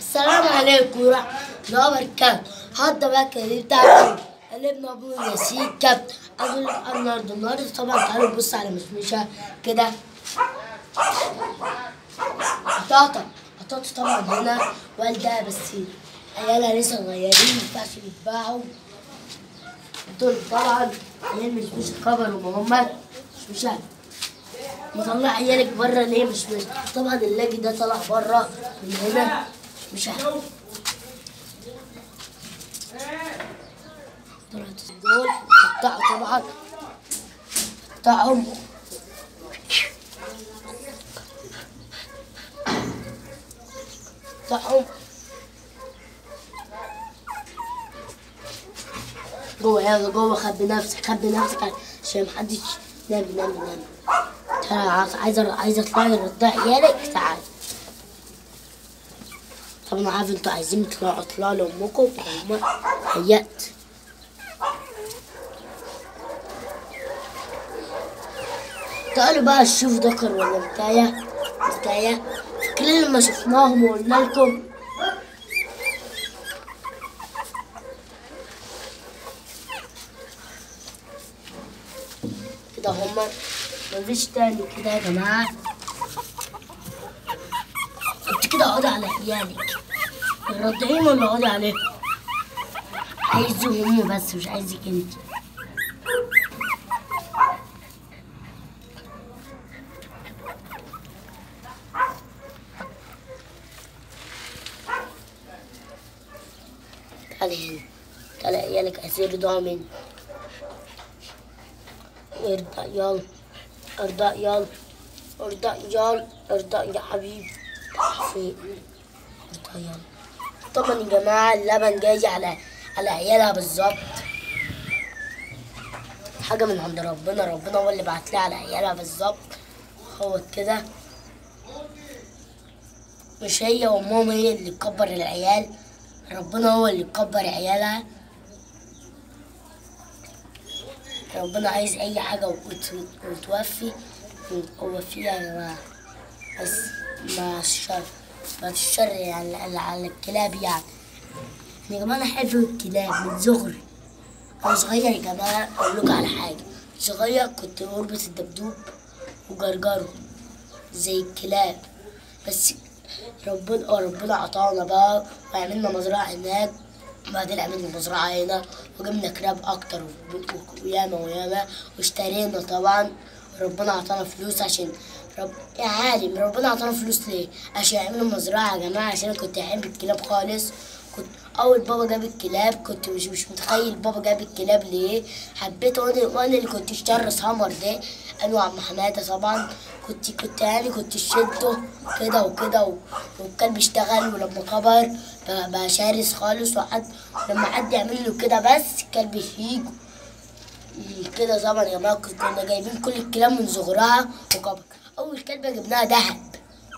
السلام عليكم ورحمة الله وبركاته هذا بقى الكلام بتاعكم قلبنا ابو ياسين كابتن اقول لك النهارده النهارده طبعا تعالوا نبص على مشمشة كده بطاطا بطاطا طبعا هنا والدة بس عيالها لسه صغيرين مينفعش يتباعوا دول طبعا عيال مشمشة كبروا ما هم مشمشة مطلع عيالك بره ليه مش مش طبعا اللاجي ده طلع بره من هنا مش عارف طلعت دول قطعوا طبعا قطعهم قطعهم جوه يلا جوه خبي نفسك خبي نفسك عشان محدش نام نام نام تعالى عايز- عايزه عايزه اطلعي رضاع عيالك تعالى طبعا عارف انتوا عايزين تطلعوا اطلعوا لامكم فهم هيأت تعالوا بقى نشوف ذكر ولا بتاية بتاية فاكرين لما شفناهم وقلنا لكم كده هما مفيش تاني كده يا جماعة انت كده اقعدي على عيالك الرضعين ولا اقعدي عليهم عايزهم هم بس مش عايزك انت تعالي هنا تعالي عيالك عايزين يرضعوا مني ارضع يلا ارضع يلا ارضع يلا ارضع يا حبيبي فين ارضع يلا طبعا يا جماعة اللبن جاي على على عيالها بالظبط حاجة من عند ربنا ربنا هو اللي بعت لها على عيالها بالظبط هو كده مش هي وماما هي اللي تكبر العيال ربنا هو اللي يكبر عيالها ربنا عايز اي حاجه وت- وتوفي وفيها يا جماعه بس مع الشر مع الشر يعني على, على الكلاب يعني يا جماعه انا احب الكلاب من صغري وانا صغير يا جماعه اقول لكم على حاجه صغير كنت بربط الدبدوب وجرجره زي الكلاب بس ربنا اه ربنا عطانا بقى وعملنا مزرعة هناك وبعدين عملنا مزرعة هنا وجبنا كلاب أكتر و- و- وياما وياما واشترينا طبعا ربنا عطانا فلوس عشان رب يا عالم ربنا عطانا فلوس ليه؟ عشان عملنا مزرعة يا جماعة عشان أنا كنت أحب الكلاب خالص كنت أول بابا جاب الكلاب كنت مش مش متخيل بابا جاب الكلاب ليه حبيته وأنا وأنا اللي كنت اشترس همر ده أنا وعم حمادة طبعا كنت كنت يعني كنت شده كده وكده و- وكان بيشتغل ولما كبر بقى- بقى شرس خالص وحد لما حد يعمل له كده بس الكلب يهيج كده طبعا يا جماعه كنا جايبين كل الكلاب من صغرها وكبر اول كلبه جبناها دهب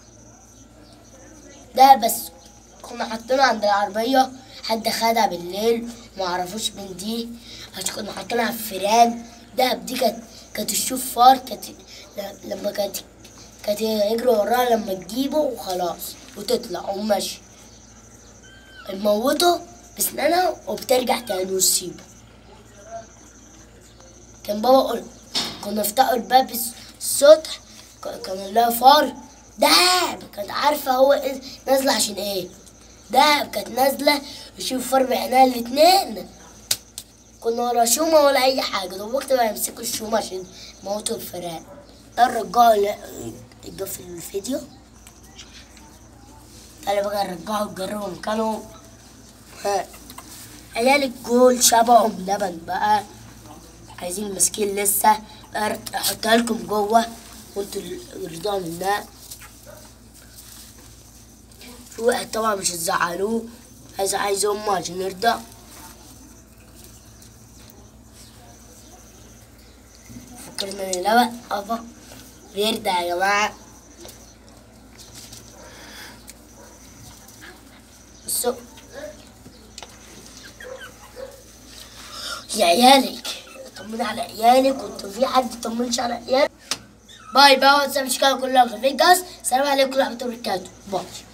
ده بس كنا حاطينها عند العربيه حد خدها بالليل ما عرفوش من دي عشان كنا حاطينها في فيران دهب دي كانت كانت تشوف فار كانت ل- لما كانت كانت يجري وراها لما تجيبه وخلاص وتطلع وماشي نموته بسنانها وبترجع تاني وتسيبه كان بابا قول كنا نفتحوا الباب الس- السطح ك- كان لها فار دهب كانت عارفة هو إيه نازلة عشان ايه دهب كانت نازلة يشوف فار بعينها الاتنين كنا ولا شومة ولا أي حاجة دلوقتي بقى يمسكوا الشومة عشان يموتوا الفئران ده الرجاء اللي اللي في الفيديو تعالى بقى نرجعوا نجربوا مكانهم ها. عيال الجول شبههم لبن بقى عايزين ماسكين لسه بقى احطها لكم جوه وانتوا ترضعوا منها في واحد طبعا مش هتزعلوه عايز عايز امه عشان يرضع فكرنا ان لبن ابا بيرضع يا جماعه بصوا يا عيالك طمني على عيالك وانتوا في حد طمنش على عيالك باي باي واتساب اشكال كلها في الفيديو السلام عليكم ورحمه الله وبركاته باي